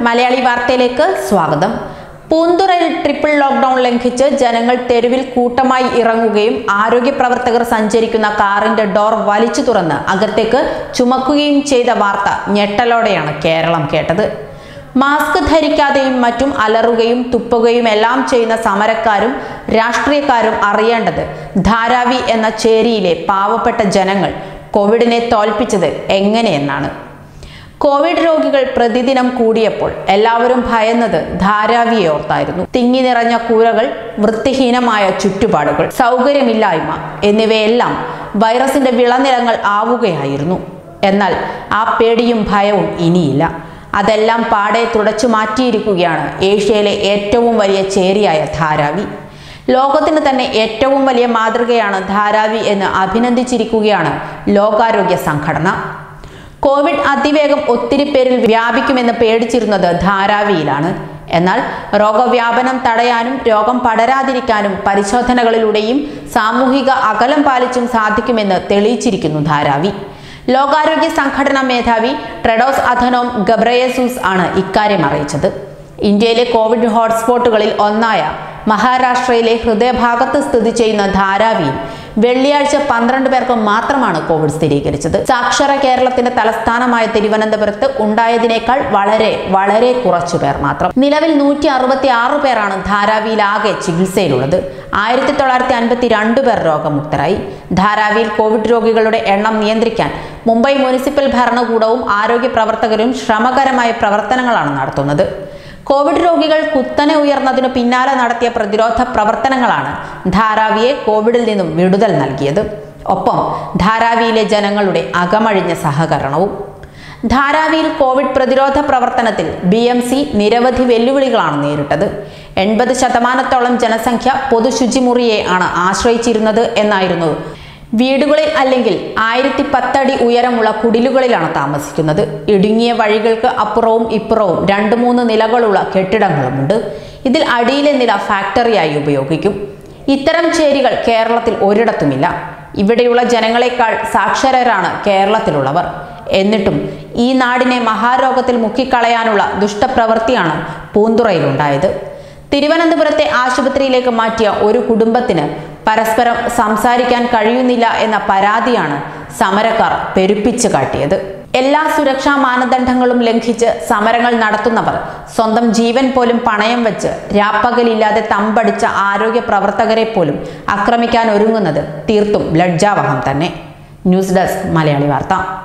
മലയാളി വാർത്തയിലേക്ക് സ്വാഗതം പൂന്തുറയിൽ triple lockdown ലംഘിച്ച് ജനങ്ങൾ തെരുവിൽ കൂട്ടമായി ഇറങ്ങുകയും ആരോഗ്യ പ്രവർത്തകർ സഞ്ചരിക്കുന്ന കാറിന്റെ ഡോർ വലിച്ചു തുറന്ന് അകത്തേക്ക് ചുമക്കുകയും ചെയ്ത വാർത്ത ഞെട്ടലോടെയാണ് കേരളം കേട്ടത് മാസ്ക് ധരിക്കാതെയും മറ്റും അലറുകയും തുപ്പുകയും എല്ലാം ചെയ്യുന്ന സമരക്കാരും രാഷ്ട്രീയക്കാരും അറിയേണ്ടത് ധാരാവി എന്ന ചേരിയിലെ പാവപ്പെട്ട ജനങ്ങൾ കോവിഡിനെ തോൽപ്പിച്ചത് എങ്ങനെയെന്നാണ് കോവിഡ് രോഗികൾ പ്രതിദിനം കൂടിയപ്പോൾ എല്ലാവരും ഭയന്നത് ധാരാവിയെ ഓർത്തായിരുന്നു തിങ്ങി നിറഞ്ഞ കൂരകൾ വൃത്തിഹീനമായ ചുറ്റുപാടുകൾ സൗകര്യമില്ലായ്മ എന്നിവയെല്ലാം വൈറസിന്റെ വിളനിലങ്ങൾ ആവുകയായിരുന്നു എന്നാൽ ആ പേടിയും ഭയവും ഇനിയില്ല അതെല്ലാം പാടെ തുടച്ചു മാറ്റിയിരിക്കുകയാണ് ഏഷ്യയിലെ ഏറ്റവും വലിയ ചേരിയായ ധാരാവി ലോകത്തിന് തന്നെ ഏറ്റവും വലിയ മാതൃകയാണ് ധാരാവി എന്ന് അഭിനന്ദിച്ചിരിക്കുകയാണ് ലോകാരോഗ്യ സംഘടന കോവിഡ് അതിവേഗം ഒത്തിരി പേരിൽ വ്യാപിക്കുമെന്ന് പേടിച്ചിരുന്നത് ധാരാവിയിലാണ് എന്നാൽ രോഗവ്യാപനം തടയാനും രോഗം പടരാതിരിക്കാനും പരിശോധനകളിലൂടെയും സാമൂഹിക അകലം പാലിച്ചും സാധിക്കുമെന്ന് തെളിയിച്ചിരിക്കുന്നു ധാരാവി ലോകാരോഗ്യ സംഘടനാ മേധാവി ട്രെഡോസ് അഥനോം ഗബ്രയേസൂസ് ആണ് ഇക്കാര്യം അറിയിച്ചത് ഇന്ത്യയിലെ കോവിഡ് ഹോട്ട്സ്പോട്ടുകളിൽ ഒന്നായ മഹാരാഷ്ട്രയിലെ ഹൃദയഭാഗത്ത് സ്ഥിതി ചെയ്യുന്ന ധാരാവിയിൽ വെള്ളിയാഴ്ച പന്ത്രണ്ട് പേർക്ക് മാത്രമാണ് കോവിഡ് സ്ഥിരീകരിച്ചത് സാക്ഷര കേരളത്തിന്റെ തലസ്ഥാനമായ തിരുവനന്തപുരത്ത് ഉണ്ടായതിനേക്കാൾ വളരെ വളരെ കുറച്ചു പേർ മാത്രം നിലവിൽ നൂറ്റി അറുപത്തി ആറ് പേരാണ് ധാരാവിയിലാകെ ചികിത്സയിലുള്ളത് ആയിരത്തി തൊള്ളായിരത്തി അൻപത്തി രണ്ട് പേർ രോഗമുക്തരായി ധാരാവിയിൽ കോവിഡ് രോഗികളുടെ എണ്ണം നിയന്ത്രിക്കാൻ മുംബൈ മുനിസിപ്പൽ ഭരണകൂടവും ആരോഗ്യ പ്രവർത്തകരും ശ്രമകരമായ പ്രവർത്തനങ്ങളാണ് നടത്തുന്നത് കോവിഡ് രോഗികൾ കുത്തനെ ഉയർന്നതിനു പിന്നാലെ നടത്തിയ പ്രതിരോധ പ്രവർത്തനങ്ങളാണ് ധാരാവിയെ കോവിഡിൽ നിന്നും വിടുതൽ നൽകിയത് ഒപ്പം ധാരാവിയിലെ ജനങ്ങളുടെ അകമഴിഞ്ഞ സഹകരണവും ധാരാവിയിൽ കോവിഡ് പ്രതിരോധ പ്രവർത്തനത്തിൽ ബി എം സി നിരവധി വെല്ലുവിളികളാണ് നേരിട്ടത് എൺപത് ശതമാനത്തോളം ജനസംഖ്യ പൊതുശുചിമുറിയെ ആണ് ആശ്രയിച്ചിരുന്നത് എന്നായിരുന്നു വീടുകളിൽ അല്ലെങ്കിൽ ആയിരത്തി പത്തടി ഉയരമുള്ള കുടിലുകളിലാണ് താമസിക്കുന്നത് ഇടുങ്ങിയ വഴികൾക്ക് അപ്പുറവും ഇപ്പുറവും രണ്ട് മൂന്ന് നിലകളുള്ള കെട്ടിടങ്ങളുമുണ്ട് ഇതിൽ അടിയിലെ നില ഫാക്ടറിയായി ഉപയോഗിക്കും ഇത്തരം ചേരികൾ കേരളത്തിൽ ഒരിടത്തുമില്ല ഇവിടെയുള്ള ജനങ്ങളെക്കാൾ സാക്ഷരരാണ് കേരളത്തിലുള്ളവർ എന്നിട്ടും ഈ നാടിനെ മഹാരോഗത്തിൽ മുക്കിക്കളയാനുള്ള ദുഷ്ടപ്രവൃത്തിയാണ് പൂന്തുറയിലുണ്ടായത് തിരുവനന്തപുരത്തെ ആശുപത്രിയിലേക്ക് മാറ്റിയ ഒരു കുടുംബത്തിന് പരസ്പരം സംസാരിക്കാൻ കഴിയുന്നില്ല എന്ന പരാതിയാണ് സമരക്കാർ പെരുപ്പിച്ചു കാട്ടിയത് എല്ലാ സുരക്ഷാ മാനദണ്ഡങ്ങളും ലംഘിച്ച് സമരങ്ങൾ നടത്തുന്നവർ സ്വന്തം ജീവൻ പോലും പണയം വെച്ച് രാപ്പകലില്ലാതെ തമ്പടിച്ച ആരോഗ്യ പ്രവർത്തകരെ പോലും ആക്രമിക്കാൻ ഒരുങ്ങുന്നത് തീർത്തും ലജ്ജാവഹം തന്നെ ന്യൂസ് ഡെസ്ക് മലയാളി വാർത്ത